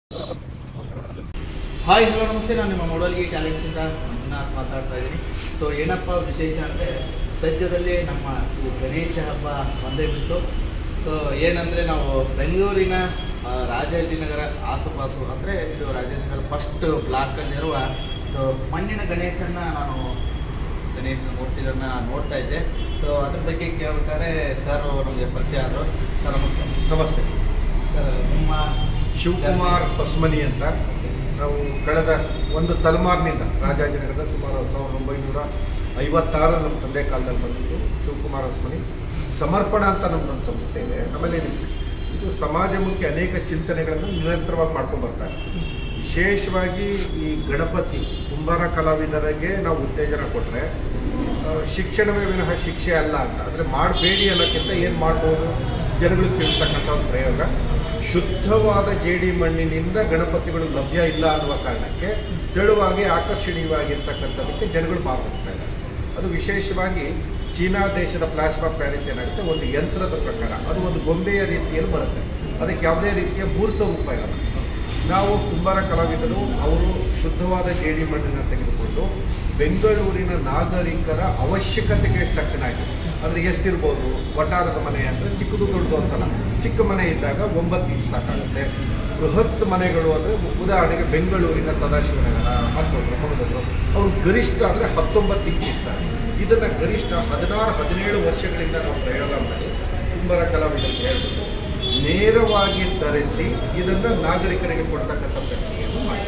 Hi hello ನಮಸ್ತೆ ನಾನು ನಿಮ್ಮ ಮೊಡಲ್ಗಿ ಟ್ಯಾಲೆಂಟ್ಸಿಂದ ಮಂಜುನಾಥ್ ಮಾತಾಡ್ತಾ ಇದ್ದೀನಿ ಸೊ ಏನಪ್ಪ ವಿಶೇಷ ಅಂದರೆ ಸದ್ಯದಲ್ಲೇ ನಮ್ಮ ಈ ಗಣೇಶ ಹಬ್ಬ ಬಂದೇ ಬಿಟ್ಟು ಸೊ ಏನಂದರೆ ನಾವು ಬೆಂಗಳೂರಿನ ಆ, ರಾಜಾಜಿನಗರ ಆಸುಪಾಸು ಅಂದರೆ ಇದು ರಾಜಾಜಿನಗರ ಫಸ್ಟ್ ಬ್ಲಾಕಲ್ಲಿರುವ ಇದು ಮಣ್ಣಿನ ಗಣೇಶನ ನಾನು ಗಣೇಶನ ಮೂರ್ತಿಗಳನ್ನ ನೋಡ್ತಾ ಇದ್ದೆ ಸೊ ಅದ್ರ ಬಗ್ಗೆ ಕೇಳ್ಬೇಕಾದ್ರೆ ಸರ್ ನಮಗೆ ಪರಿಚಯ ಆದರು ಸರ್ ನಮಸ್ತೆ ನಮಸ್ತೆ ಸರ್ ನಿಮ್ಮ ಶಿವಕುಮಾರ್ ಪಸ್ಮನಿ ಅಂತ ನಾವು ಕಳೆದ ಒಂದು ತಲೆಮಾರಿನಿಂದ ರಾಜಾಜಿನಗರದ ಸುಮಾರು ಸಾವಿರದ ಒಂಬೈನೂರ ಐವತ್ತಾರು ನಮ್ಮ ತಂದೆ ಕಾಲದಲ್ಲಿ ಬಂದಿದ್ದು ಶಿವಕುಮಾರ್ ಪಸ್ಮನಿ ಸಮರ್ಪಣ ಅಂತ ನಮ್ಮದೊಂದು ಸಂಸ್ಥೆ ಇದೆ ಆಮೇಲೆ ಇದು ಇದು ಸಮಾಜಮುಖಿ ಅನೇಕ ಚಿಂತನೆಗಳನ್ನು ನಿರಂತರವಾಗಿ ಮಾಡ್ಕೊಂಡು ಬರ್ತಾರೆ ವಿಶೇಷವಾಗಿ ಈ ಗಣಪತಿ ಕುಂಬಾರ ಕಲಾವಿದರಿಗೆ ನಾವು ಉತ್ತೇಜನ ಕೊಟ್ಟರೆ ಶಿಕ್ಷಣವೇ ವಿನಃ ಶಿಕ್ಷೆ ಅಲ್ಲ ಅಂತ ಅಂದರೆ ಮಾಡಬೇಡಿ ಅನ್ನೋಕ್ಕಿಂತ ಏನು ಮಾಡ್ಬೋದು ಜನಗಳಿಗೆ ತಿಳಿಸ್ತಕ್ಕಂಥ ಒಂದು ಪ್ರಯೋಗ ಶುದ್ಧವಾದ ಜೇಡಿ ಮಣ್ಣಿನಿಂದ ಗಣಪತಿಗಳು ಲಭ್ಯ ಇಲ್ಲ ಅನ್ನುವ ಕಾರಣಕ್ಕೆ ತೆಳುವಾಗಿ ಆಕರ್ಷಣೀಯವಾಗಿರ್ತಕ್ಕಂಥದ್ದಕ್ಕೆ ಜನಗಳು ಮಾರ್ಕೊಡ್ತಾ ಇದ್ದಾರೆ ಅದು ವಿಶೇಷವಾಗಿ ಚೀನಾ ದೇಶದ ಪ್ಲಾಸ್ಟರ್ ಆಫ್ ಪ್ಯಾರಿಸ್ ಏನಾಗುತ್ತೆ ಒಂದು ಯಂತ್ರದ ಪ್ರಕಾರ ಅದು ಒಂದು ಗೊಂಬೆಯ ರೀತಿಯಲ್ಲಿ ಬರುತ್ತೆ ಅದಕ್ಕೆ ಯಾವುದೇ ರೀತಿಯ ಮೂರ್ತ ರೂಪ ಇರಲ್ಲ ನಾವು ಕುಂಬಾರ ಕಲಾವಿದರು ಅವರು ಶುದ್ಧವಾದ ಜೇಡಿ ಮಣ್ಣನ್ನು ತೆಗೆದುಕೊಂಡು ಬೆಂಗಳೂರಿನ ನಾಗರಿಕರ ಅವಶ್ಯಕತೆಗೆ ತಕ್ಕನಾಗಿ ಅಂದರೆ ಎಷ್ಟಿರ್ಬೋದು ವಟಾರದ ಮನೆ ಅಂದರೆ ಚಿಕ್ಕದು ದೊಡ್ಡದು ಅಂತಲ್ಲ ಚಿಕ್ಕ ಮನೆ ಇದ್ದಾಗ ಒಂಬತ್ತು ಇಂಚ್ ಸಾಕಾಗುತ್ತೆ ಬೃಹತ್ ಮನೆಗಳು ಅಂದರೆ ಉದಾಹರಣೆಗೆ ಬೆಂಗಳೂರಿನ ಸದಾಶಿವನಗರ ಹತ್ತೊಂದು ಹೊರದೊಂದು ಅವರು ಗರಿಷ್ಠ ಅಂದರೆ ಹತ್ತೊಂಬತ್ತು ಇಂಚ್ ಇರ್ತಾರೆ ಇದನ್ನು ಗರಿಷ್ಠ ಹದಿನಾರು ಹದಿನೇಳು ವರ್ಷಗಳಿಂದ ನಾವು ಪ್ರಯೋಗ ಮಾಡಿ ಕುಂಬಾರ ಕಲಾವಿದರಿಗೆ ಹೇಳ್ಬಿಟ್ಟು ನೇರವಾಗಿ ತರಿಸಿ ಇದನ್ನು ನಾಗರಿಕರಿಗೆ ಕೊಡ್ತಕ್ಕಂಥ ಪ್ರಕ್ರಿಯೆಯನ್ನು ಮಾಡಿ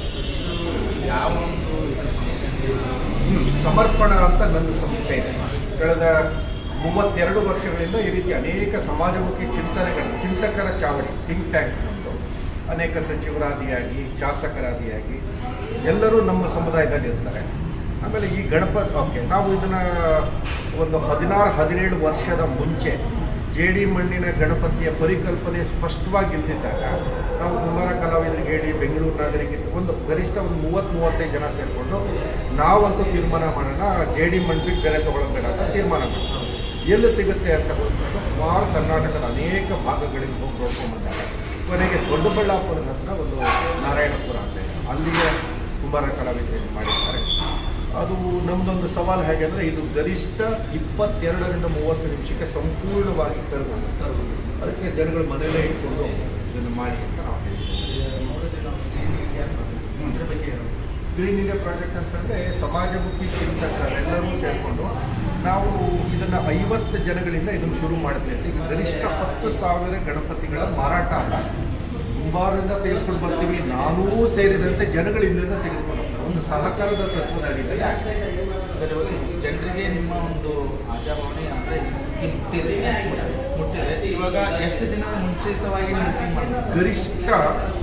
ಯಾವ ಒಂದು ಇದ್ರ ಸಂಸ್ಥೆ? ಹ್ಮ್. ಸಮರ್ಪಣ ಅಂತ ನನ್ನ ಸಂಸ್ಥೆ ಇದೆ ಕಳೆದ ಮೂವತ್ತೆರಡು ವರ್ಷಗಳಿಂದ ಈ ರೀತಿ ಅನೇಕ ಸಮಾಜಮುಖಿ ಚಿಂತನೆಗಳ ಚಿಂತಕರ ಚಾವಡಿ ಥಿಂಕ್ ಟ್ಯಾಂಕ್ ನಮ್ಮದು ಅನೇಕ ಸಚಿವರಾದಿಯಾಗಿ ಶಾಸಕರಾದಿಯಾಗಿ ಎಲ್ಲರೂ ನಮ್ಮ ಸಮುದಾಯದಲ್ಲಿ ಇರ್ತಾರೆ ಆಮೇಲೆ ಈ ಗಣಪತಿ ಓಕೆ ನಾವು ಇದನ್ನು ಒಂದು ಹದಿನಾರು ಹದಿನೇಳು ವರ್ಷದ ಮುಂಚೆ ಜೇಡಿ ಮಣ್ಣಿನ ಗಣಪತಿಯ ಪರಿಕಲ್ಪನೆ ಸ್ಪಷ್ಟವಾಗಿ ಇಲ್ದಿದ್ದಾಗ ನಾವು ಕುಂಬಾರ ಕಲಾವಿದರಿಗೆ ಹೇಳಿ ಬೆಂಗಳೂರು ನಾಗರಿಕ ಒಂದು ಗರಿಷ್ಠ ಒಂದು ಮೂವತ್ತು ಮೂವತ್ತೈದು ಜನ ಸೇರಿಕೊಂಡು ನಾವಂತೂ ತೀರ್ಮಾನ ಮಾಡೋಣ ಜೇಡಿ ಮಣ್ಣು ಬಿಟ್ಟು ಬೇರೆ ತೊಗೊಳೋದು ಬೇಡ ಅಂತ ತೀರ್ಮಾನ ಮಾಡೋಣ ಎಲ್ಲಿ ಸಿಗುತ್ತೆ ಅಂತ ಹೋದಾಗ ಸುಮಾರು ಕರ್ನಾಟಕದ ಅನೇಕ ಭಾಗಗಳಿಗೆ ಹೋಗಿ ನೋಡ್ಕೊಂಡು ಬಂದಾಗ ಕೊನೆಗೆ ದೊಡ್ಡಬಳ್ಳಾಪುರದ ಹತ್ರ ಒಂದು ನಾರಾಯಣಪುರ ಅಂತ ಇದೆ ಅಲ್ಲಿಗೆ ಕುಂಬಾರ ಕಲಾವಿದರಿಗೆ ಮಾಡಿದ್ದಾರೆ ಅದು ನಮ್ಮದೊಂದು ಸವಾಲು ಹೇಗೆ ಅಂದರೆ ಇದು ಗರಿಷ್ಠ ಇಪ್ಪತ್ತೆರಡರಿಂದ ಮೂವತ್ತು ನಿಮಿಷಕ್ಕೆ ಸಂಪೂರ್ಣವಾಗಿ ತರಬಹುದು ಅದಕ್ಕೆ ಜನಗಳು ಮನೆಯಲ್ಲೇ ಇಟ್ಕೊಂಡು ಇದನ್ನು ಮಾಡಿ ಅಂತ ನಾವು ಹೇಳ್ತೀವಿ ನೋಡಿದ್ರೆ ನಾವು ಗ್ರೀನ್ ಇಂಡಿಯಾ ಅದ್ರ ಬಗ್ಗೆ ಹೇಳೋದು. ಗ್ರೀನ್ ಇಂಡಿಯಾ ಪ್ರಾಜೆಕ್ಟ್ ಅಂತಂದರೆ ಸಮಾಜಮುಖಿ ಚಿಂತಕರೆಲ್ಲರೂ ಸೇರಿಕೊಂಡು ನಾವು ಇದನ್ನು ಐವತ್ತು ಜನಗಳಿಂದ ಇದನ್ನು ಶುರು ಮಾಡಿದ್ವಿ ಅಂತ ಈಗ ಗರಿಷ್ಠ ಹತ್ತು ಸಾವಿರ ಗಣಪತಿಗಳ ಮಾರಾಟ ಅಲ್ಲ ಕುಂಬಾರರಿಂದ ತೆಗೆದುಕೊಂಡು ಬರ್ತೀವಿ ನಾನೂ ಸೇರಿದಂತೆ ಜನಗಳು ಇಲ್ಲಿಂದ ತೆಗೆದುಕೊಂಡು ಹೋಗ್ತಾರೆ ಒಂದು ಸಹಕಾರದ ತತ್ವದ ಅಡಿಯಲ್ಲಿ ಆಗಿದೆ ಸರ್ ಇವಾಗ ಜನರಿಗೆ ನಿಮ್ಮ ಒಂದು ಆಶಾಭಾವನೆ ಅಂದರೆ ಈ ಸುದ್ದಿ ಮುಟ್ಟಿದೆ ಮುಟ್ಟಿದೆ ಇವಾಗ ಎಷ್ಟು ದಿನ ಮುಂಚಿತವಾಗಿ ನೀವು ಬುಕಿಂಗ್ ಮಾಡ್ತೀವಿ ಗರಿಷ್ಠ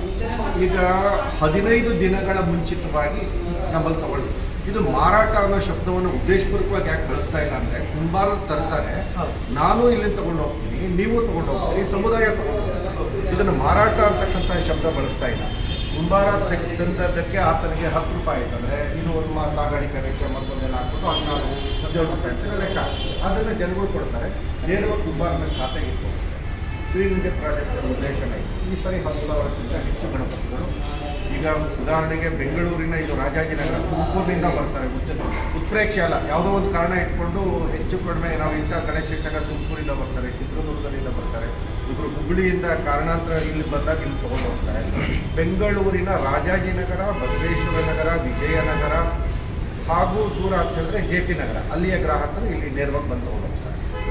ಈಗ ಹದಿನೈದು ದಿನಗಳ ಮುಂಚಿತವಾಗಿ ನಮ್ಮಲ್ಲಿ ತಗೊಳ್ಳಿ ಇದು ಮಾರಾಟ ಅನ್ನೋ ಶಬ್ದವನ್ನು ಉದ್ದೇಶಪೂರ್ವಕವಾಗಿ ಯಾಕೆ ಬಳಸ್ತಾ ಇಲ್ಲ ಅಂದರೆ ಕುಂಬಾರ ತರ್ತಾರೆ ಹೌದು. ನಾನು ಇಲ್ಲಿ ತಗೊಂಡು ಹೋಗ್ತೀನಿ ನೀವು ತಗೊಂಡು ಹೋಗ್ತೀರಿ ಸಮುದಾಯ ತಗೊಂಡು ಹೋಗ್ತಾರೆ ಇದನ್ನು ಮಾರಾಟ ಅಂತಕ್ಕಂಥ ಶಬ್ದ ಬಳಸ್ತಾ ಇಲ್ಲ ಕುಂಬಾರ ತೆಗ್- ತಂದದ್ದಕ್ಕೆ ಆತನಿಗೆ ಹತ್ತು ರೂಪಾಯಿ ಆಯ್ತಂದ್ರೆ ಇನ್ನೂರು ಮಾ ಸಾಗಾಣಿಕೆ ವೆಚ್ಚ ಮತ್ತೊಂದೆಲ್ಲ ಹಾಕ್ಬಿಟ್ಟು ಹದಿನಾರು ಹದಿನೇಳು ರೂಪಾಯಿ ಅಂತ ಲೆಕ್ಕ ಅದನ್ನು ಜನಗಳು ಕೊಡ್ತಾರೆ ನೇರವಾಗಿ ಕುಂಬಾರನ ಖಾತೆಗೆ ಇಟ್ಕೊಳ್ತಾರೆ ಗ್ರೀನ್ ಇಂಡಿಯಾ ಪ್ರಾಜೆಕ್ಟ್ ಉದ್ದೇಶನೇ ಇದೆ ಈ ಸರಿ ಹತ್ತು ಸಾವಿರಕ್ಕಿಂತ ಹೆಚ್ಚು ಗಣಪತಿಗಳು ಈಗ ಉದಾಹರಣೆಗೆ ಬೆಂಗಳೂರಿನ ಇದು ರಾಜಾಜಿನಗರ ತುಮಕೂರಿನಿಂದ ಬರ್ತಾರೆ ಉತ್ತ ಉತ್ಪ್ರೇಕ್ಷೆ ಅಲ್ಲ ಯಾವುದೋ ಒಂದು ಕಾರಣ ಇಟ್ಕೊಂಡು ಹೆಚ್ಚು ಕಡಿಮೆ ನಾವು ಇಂಥ ಗಣೇಶ ಇಟ್ಟಾಗ ತುಮಕೂರಿಂದ ಬರ್ತಾರೆ ಚಿತ್ರದುರ್ಗದಿಂದ ಬರ್ತಾರೆ ಇಬ್ಬರು ಹುಬ್ಬಳ್ಳಿಯಿಂದ ಕಾರಣಾಂತರ ಇಲ್ಲಿ ಬಂದಾಗ ಇಲ್ಲಿ ತೊಗೊಂಡು ಹೋಗ್ತಾರೆ ಬೆಂಗಳೂರಿನ ರಾಜಾಜಿನಗರ ಬಸವೇಶ್ವರ ನಗರ ವಿಜಯನಗರ ಹಾಗೂ ದೂರ ಅಂತ ಹೇಳಿದ್ರೆ ಜೆ ಪಿ ನಗರ ಅಲ್ಲಿಯ ಗ್ರಾಹಕರು ಇಲ್ಲಿ ನೇರವಾಗಿ ಬಂದು ತೊಗೊಂಡು ಹೋಗ್ತಾರೆ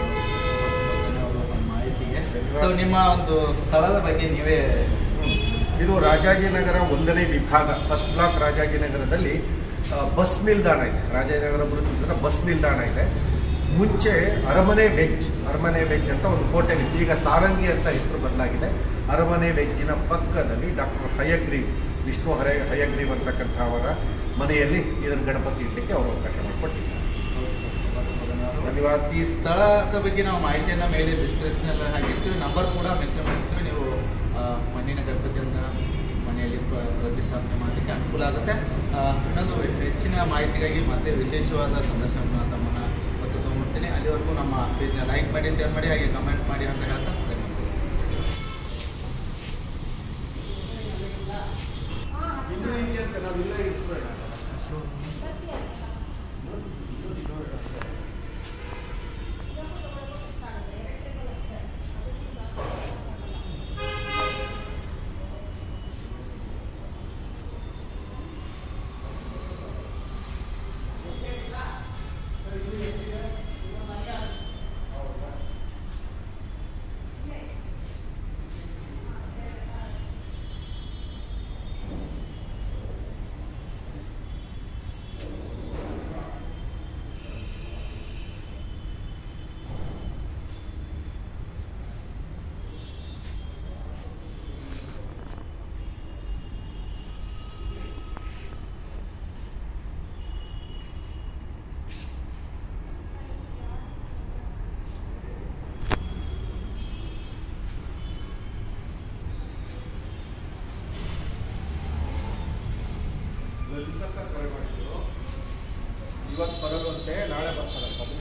ಧನ್ಯವಾದಗಳು ನಮ್ಮ ಮಾಹಿತಿಗೆ ಸೊ ನಿಮ್ಮ ಒಂದು ಸ್ಥಳದ ಬಗ್ಗೆ ನೀವೇ ಇದು ರಾಜಾಜಿನಗರ ಒಂದನೇ ವಿಭಾಗ ಫಸ್ಟ್ ಬ್ಲಾಕ್ ರಾಜಾಜಿನಗರದಲ್ಲಿ ಆ, ಬಸ್ ನಿಲ್ದಾಣ ಇದೆ ರಾಜಾಜಿನಗರ ಬೃಂದದ ಬಸ್ ನಿಲ್ದಾಣ ಇದೆ ಮುಂಚೆ ಅರಮನೆ ವೆಜ್ ಅರಮನೆ ವೆಜ್ ಅಂತ ಒಂದು ಹೋಟೆಲ್ ಇತ್ತು ಈಗ ಸಾರಂಗಿ ಅಂತ ಹೆಸರು ಬದಲಾಗಿದೆ ಅರಮನೆ ವೆಜ್ಜಿನ ಪಕ್ಕದಲ್ಲಿ ಡಾಕ್ಟರ್ ಹಯಗ್ರೀವ್ ವಿಷ್ಣು ಹರ ಹಯಗ್ರೀವ್ ಅಂತಕ್ಕಂಥ ಅವರ ಮನೆಯಲ್ಲಿ ಇದನ್ನು ಗಣಪತಿ ಇಡಲಿಕ್ಕೆ ಅವರು ಅವಕಾಶ ಮಾಡಿಕೊಟ್ಟಿದ್ದಾರೆ ಧನ್ಯವಾದ ಈ ಸ್ಥಳದ ಬಗ್ಗೆ ನಾವು ಮಾಹಿತಿಯನ್ನು ಮೇಲೆ ಡಿಸ್ಕ್ರಿಪ್ಷನ್ ಎಲ್ಲ ಹಾಕಿರ್ತೀವಿ ನಂಬರ್ ಕೂಡ ಮೆನ್ಷನ್ ಮಾಡಿರ್ತೀವಿ ನೀವು ಆ, ಮಣ್ಣಿನ ಗಣಪತಿಯನ್ನು ಮನೆಯಲ್ಲಿ ಪ್ರ- ಪ್ರತಿಷ್ಠಾಪನೆ ಮಾಡಲಿಕ್ಕೆ ಅನುಕೂಲ ಆಗುತ್ತೆ ಆ, ಇನ್ನೊಂದು ಹೆಚ್ಚಿನ ಮಾಹಿತಿಗಾಗಿ ಮತ್ತೆ ವಿಶೇಷವಾದ ಸಂದರ್ಶನ ತಮ್ಮನ್ನು ಮತ್ತು ತೊಗೊಂಡ್ಬರ್ತೀನಿ ಅಲ್ಲಿವರೆಗೂ ನಮ್ಮ ಪೇಜ್ನ ಲೈಕ್ ಮಾಡಿ ಶೇರ್ ಮಾಡಿ ಹಾಗೆ ಕಮೆಂಟ್ ಮಾಡಿ ಅಂತ ಹೇಳ್ತಾ ಧನ್ಯವಾದ ಓಕೆ ನಾವು ಇಲ್ಲೇ ಇಳಿಸ್ಬೇಡ ಲಲಿತಕ್ಕ ಕರೆ ಮಾಡಿದ್ರು ಇವತ್ತು ಬರಲ್ವಂತೆ ನಾಳೆ ಬರ್ತಾರಂತ